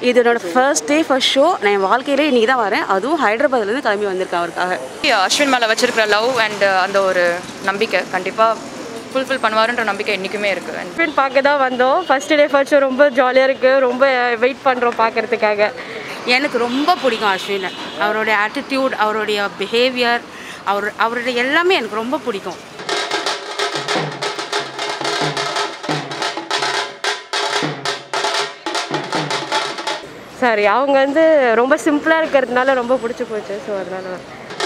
இது என்னோட first day first show நான் என் வாழ்க்கையிலே இன்றைக்கி தான் வரேன் அதுவும் ஹைதராபாத்லேருந்து கிளம்பி வந்திருக்கேன் அவருக்காக அஸ்வின் மேலே வச்சிருக்கிற லவ் அண்ட் அந்த ஒரு நம்பிக்கை கண்டிப்பாக ஃபுல்ஃபில் பண்ணுவாருன்ற நம்பிக்கை என்றைக்குமே இருக்குது அண்ட் ஃப்ரெண்ட் பார்க்க தான் வந்தோம் ஃபர்ஸ்ட் டே ஃபர்ஸ்ட் ஷோ ரொம்ப ஜாலியாக இருக்குது ரொம்ப வெயிட் பண்ணுறோம் பார்க்கறதுக்காக எனக்கு ரொம்ப பிடிக்கும் அஸ்வினை அவருடைய ஆட்டிடியூட் அவருடைய பிஹேவியர் அவர் அவருடைய எல்லாமே எனக்கு ரொம்ப பிடிக்கும் சரி அவங்க வந்து ரொம்ப சிம்பிளாக இருக்கிறதுனால ரொம்ப பிடிச்சி போச்சு ஸோ அதனால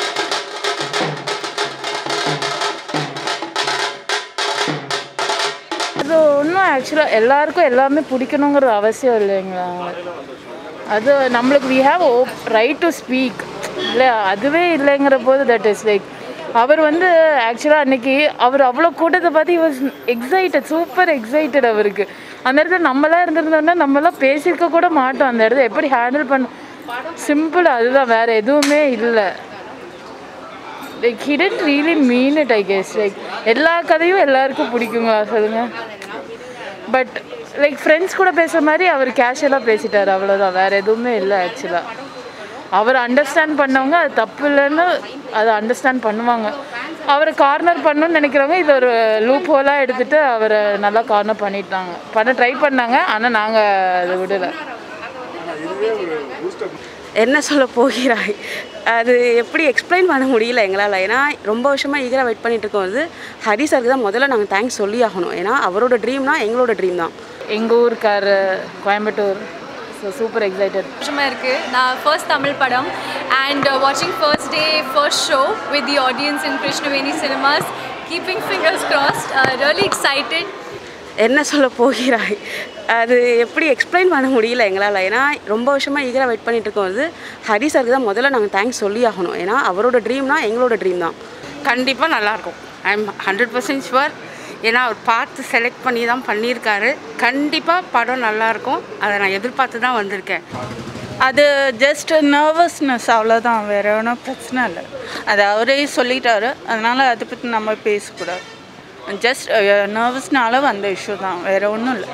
அது ஒன்றும் ஆக்சுவலாக எல்லாருக்கும் எல்லாமே பிடிக்கணுங்கிற அவசியம் இல்லைங்களா அது நம்மளுக்கு we have oh right to speak இல்லை அதுவே இல்லைங்கிற போது தட் இஸ் லைக் அவர் வந்து ஆக்சுவலாக அன்னைக்கு அவர் அவ்வளோ கூட்டத்தை பார்த்து வாஸ் எக்ஸைட்டட் சூப்பர் எக்ஸைட்டட் அவருக்கு அந்த இடத்துல நம்மளாம் இருந்திருந்தோம்னா நம்மளாம் பேசியிருக்க கூட மாட்டோம் அந்த இடத்த எப்படி ஹேண்டில் பண்ண சிம்பிள் அதுதான் வேறு எதுவுமே இல்லை like he didn't really mean it I guess like எல்லா கதையும் எல்லாருக்கும் பிடிக்குங்களா சொல்லுங்க பட் லைக் ஃப்ரெண்ட்ஸ் கூட பேசுகிற மாதிரி அவர் கேஷுவலாக பேசிட்டார் அவ்வளோதான் வேறு எதுவுமே இல்லை ஆக்சுவலாக அவர் அண்டர்ஸ்டாண்ட் பண்ணவங்க அது தப்பு இல்லைன்னு அதை அண்டர்ஸ்டாண்ட் பண்ணுவாங்க அவரை கார்னர் பண்ணணும்னு நினைக்கிறவங்க இது ஒரு லூப் ஹோலாக எடுத்துகிட்டு அவரை நல்லா கார்னர் பண்ணிட்டாங்க பண்ண ட்ரை பண்ணாங்க ஆனால் நாங்கள் அதை விடலை என்ன சொல்ல போகிறாய் அது எப்படி எக்ஸ்பிளைன் பண்ண முடியல எங்களால் ஏன்னா ரொம்ப வருஷமாக ஈகராக வெயிட் பண்ணிட்டு இருக்கோம் வந்து ஹரி சாருக்கு தான் முதல்ல நாங்கள் தேங்க்ஸ் சொல்லி ஆகணும் ஏன்னா அவரோட ட்ரீம்னா எங்களோட ட்ரீம் தான் எங்கள் ஊருக்கார் கோயம்புத்தூர் ஸோ சூப்பர் எக்ஸைட்டட் சந்தோஷமாக இருக்குது நான் ஃபர்ஸ்ட் தமிழ் படம் அண்ட் வாட்சிங் first day first show with the audience in Krishnaveni cinemas keeping fingers crossed really excited என்ன சொல்ல போகிறாய் அது எப்படி எக்ஸ்பிளைன் பண்ண முடியல எங்களால் ஏன்னா ரொம்ப வருஷமாக ஈகராக வெயிட் பண்ணிட்டு இருக்கோம் வந்து ஹரி சாருக்கு தான் முதல்ல நாங்கள் தேங்க்ஸ் சொல்லி ஆகணும் ஏன்னா அவரோட ட்ரீம்னா எங்களோட ட்ரீம் தான் கண்டிப்பாக நல்லாயிருக்கும் I am hundred percent sure ஏன்னா அவர் பார்த்து செலக்ட் பண்ணி தான் பண்ணியிருக்காரு கண்டிப்பாக படம் நல்லாயிருக்கும் அதை நான் எதிர்பார்த்து தான் வந்திருக்கேன் அது ஜஸ்ட் நர்வஸ்னஸ் அவ்வளோதான் வேற ஒன்றும் பிரச்சனை இல்லை அது அவரே சொல்லிட்டாரு அதனால் அதை பற்றி நம்ம பேசக்கூடாது ஜஸ்ட் நர்வஸ்னால வந்த இஷ்யூ தான் வேற ஒன்றும் இல்லை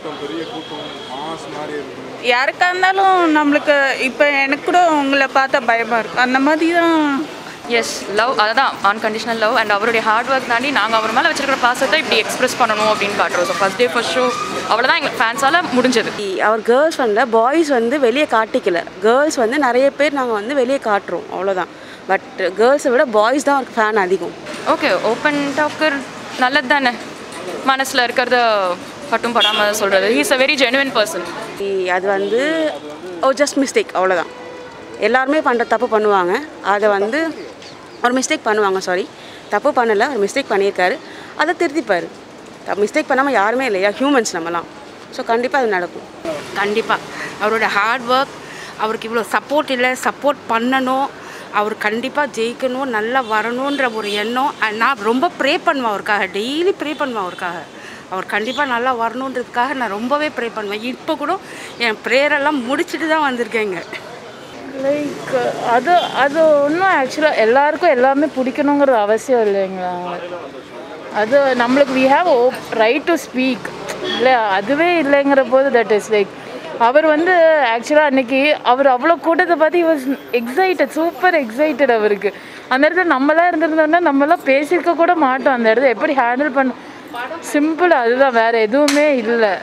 யாருக்கா இருந்தாலும் நம்மளுக்கு இப்போ எனக்கு கூட உங்களை பார்த்தா பயமாக இருக்கும் அந்த மாதிரி தான் எஸ் லவ் அதுதான் அன்கண்டிஷனல் லவ் அண்ட் அவருடைய ஹார்ட் ஒர்க் தாண்டி நாங்கள் அவர் மேலே வச்சிருக்கிற பாசத்தை இப்படி எக்ஸ்பிரஸ் பண்ணணும் அப்படின்னு காட்டுறோம் so first day first show அவ்வளோதான் எங்கள் ஃபேன்ஸால் முடிஞ்சது அவர் கேர்ள்ஸ் ஃபண்டில் பாய்ஸ் வந்து வெளியே காட்டிக்கல கேர்ள்ஸ் வந்து நிறைய பேர் நாங்கள் வந்து வெளியே காட்டுறோம் அவ்வளோதான் பட் கேர்ள்ஸை விட பாய்ஸ் தான் அவருக்கு ஃபேன் அதிகம் ஓகே ஓப்பன் டாக்கர் நல்லது தானே மனசில் இருக்கிறத பட்டும் படாமல் சொல்கிறது he's a very genuine person அது வந்து ஓ ஜஸ்ட் மிஸ்டேக் அவ்வளோதான் எல்லாருமே பண்ணுற தப்பு பண்ணுவாங்க அதை வந்து ஒரு மிஸ்டேக் பண்ணுவாங்க சாரி தப்பு பண்ணலை ஒரு மிஸ்டேக் பண்ணியிருக்காரு அதை திருத்திப்பார் மிஸ்டேக் பண்ணாமல் யாருமே இல்லையா ஹியூமன்ஸ் நம்மலாம் ஸோ கண்டிப்பாக அது நடக்கும் கண்டிப்பாக அவரோட ஹார்ட் ஒர்க் அவருக்கு இவ்வளோ சப்போர்ட் இல்லை சப்போர்ட் பண்ணணும் அவர் கண்டிப்பாக ஜெயிக்கணும் நல்லா வரணுன்ற ஒரு எண்ணம் and நான் ரொம்ப ப்ரே பண்ணுவேன் அவருக்காக டெய்லி ப்ரே பண்ணுவேன் அவருக்காக அவர் கண்டிப்பாக நல்லா வரணுன்றதுக்காக நான் ரொம்பவே ப்ரே பண்ணுவேன் இப்போ கூட என் ப்ரேயரெல்லாம் முடிச்சுட்டு தான் வந்திருக்கேங்க லைக் அது அது ஒன்றும் ஆக்சுவலாக எல்லாருக்கும் எல்லாமே பிடிக்கணுங்கிற அவசியம் இல்லைங்களா அது நம்மளுக்கு we have oh right to speak இல்லை அதுவே இல்லைங்கிற போது தட் இஸ் லைக் அவர் வந்து ஆக்சுவலாக அன்னைக்கு அவர் அவ்வளோ கூட்டத்தை பார்த்து வாஸ் எக்ஸைட்டட் சூப்பர் எக்ஸைட்டட் அவருக்கு அந்த இடத்துல நம்மளாம் இருந்திருந்தோம்னா நம்மளாம் பேசியிருக்க கூட மாட்டோம் அந்த இடத்த எப்படி ஹேண்டில் பண்ண சிம்பிள் அதுதான் வேறு எதுவுமே இல்லை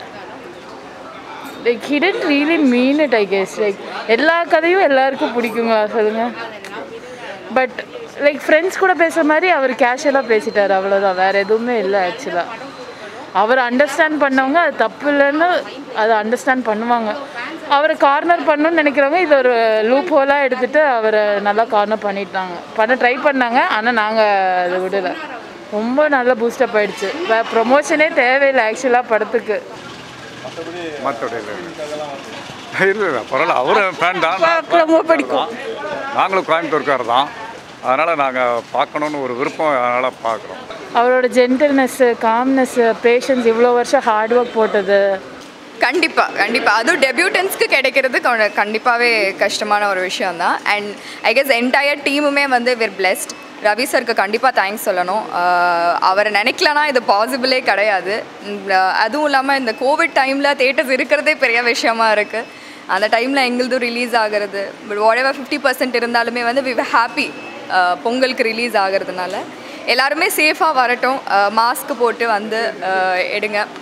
like he didn't really mean it I guess like எல்லா கதையும் எல்லாருக்கும் பிடிக்குங்களா சொல்லுங்க பட் லைக் ஃப்ரெண்ட்ஸ் கூட பேசுகிற மாதிரி அவர் கேஷுவலாக பேசிட்டார் அவ்வளோதான் வேறு எதுவுமே இல்லை ஆக்சுவலாக அவர் அண்டர்ஸ்டாண்ட் பண்ணவங்க அது தப்பு இல்லைன்னு அதை அண்டர்ஸ்டாண்ட் பண்ணுவாங்க அவரை கார்னர் பண்ணணும்னு நினைக்கிறவங்க இது ஒரு லூப் ஹோலாக எடுத்துகிட்டு அவரை நல்லா கார்னர் பண்ணிட்டாங்க பண்ண ட்ரை பண்ணாங்க ஆனால் நாங்கள் அதை விடலை ரொம்ப நல்லா பூஸ்டப் ஆயிடுச்சு ப்ரொமோஷனே தேவையில்லை ஆக்சுவலாக படத்துக்கு மற்றபடி இல்லை இல்லை இல்லை பரவாயில்ல அவரும் ஃபேன் தான் பார்க்க ரொம்ப பிடிக்கும் நாங்களும் கோயம்புத்தூர்கார் தான் அதனால் நாங்கள் பார்க்கணுன்னு ஒரு விருப்பம் அதனால் பார்க்குறோம் அவரோட ஜென்டில்னஸ்ஸு காம்னஸ்ஸு பேஷன்ஸ் இவ்வளோ வருஷம் ஹார்ட் ஒர்க் போட்டது கண்டிப்பாக கண்டிப்பாக அதுவும் டெபியூட்டன்ஸ்க்கு கிடைக்கிறது கொ- கண்டிப்பாகவே கஷ்டமான ஒரு விஷயம் தான் அண்ட் ஐ கெஸ் என்டையர் டீமுமே வந்து we're blessed ரவி சருக்கு கண்டிப்பாக தேங்க்ஸ் சொல்லணும் ஆஹ் அவரை நினைக்கலனா இது பாசிபிளே கிடையாது உம், அதுவும் இல்லாமல் இந்த கோவிட் டைமில் தேட்டர்ஸ் இருக்கிறதே பெரிய விஷயமா இருக்குது அந்த டைமில் எங்களுதும் ரிலீஸ் ஆகிறது but whatever fifty percent இருந்தாலுமே வந்து வி ஹாப்பி பொங்கலுக்கு ரிலீஸ் ஆகிறதுனால எல்லாருமே சேஃபாக வரட்டும் மாஸ்க் போட்டு வந்து அஹ், எடுங்க